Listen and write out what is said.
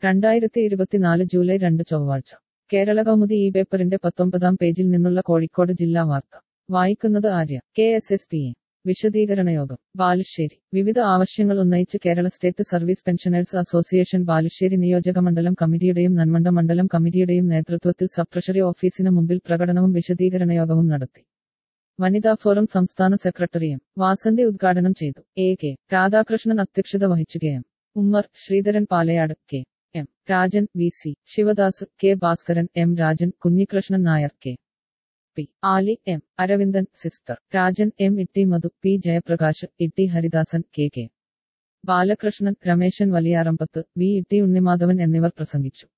രണ്ടായിരത്തി ഇരുപത്തിനാല് ജൂലൈ രണ്ട് ചൊവ്വാഴ്ച കേരള കൗമുദി ഈ പേപ്പറിന്റെ പത്തൊമ്പതാം പേജിൽ നിന്നുള്ള കോഴിക്കോട് ജില്ലാ വാർത്ത വായിക്കുന്നത് Arya K S S P A വിശദീകരണ യോഗം ബാലുശ്ശേരി വിവിധ ആവശ്യങ്ങൾ ഉന്നയിച്ച് Kerala state service pensioners association Balussery നിയോജക മണ്ഡലം കമ്മിറ്റിയുടെയും നന്മണ്ട മണ്ഡലം കമ്മിറ്റിയുടെയും നേതൃത്വത്തിൽ സബ് ട്രഷറി ഓഫീസിന് മുമ്പിൽ പ്രകടനവും വിശദീകരണ യോഗവും നടത്തി വനിതാ ഫോറം സംസ്ഥാന സെക്രട്ടറി എം വാസന്തി ഉദ്ഘാടനം ചെയ്തു എ കെ രാധാകൃഷ്ണൻ അധ്യക്ഷത വഹിച്ചു K M Ummer Sreedharan Palayad K M Rajan V C Sivadas K Bhaskaran M Rajan Kunhikrishnan Nair K P Ali M Aravindan sister Rajan M Itty Madhu P Jayaprakash Itty Haridasan K K Balakrishnan Rameshan Valiyarambath V Itty Unnimadhavan എന്നിവർ പ്രസംഗിച്ചു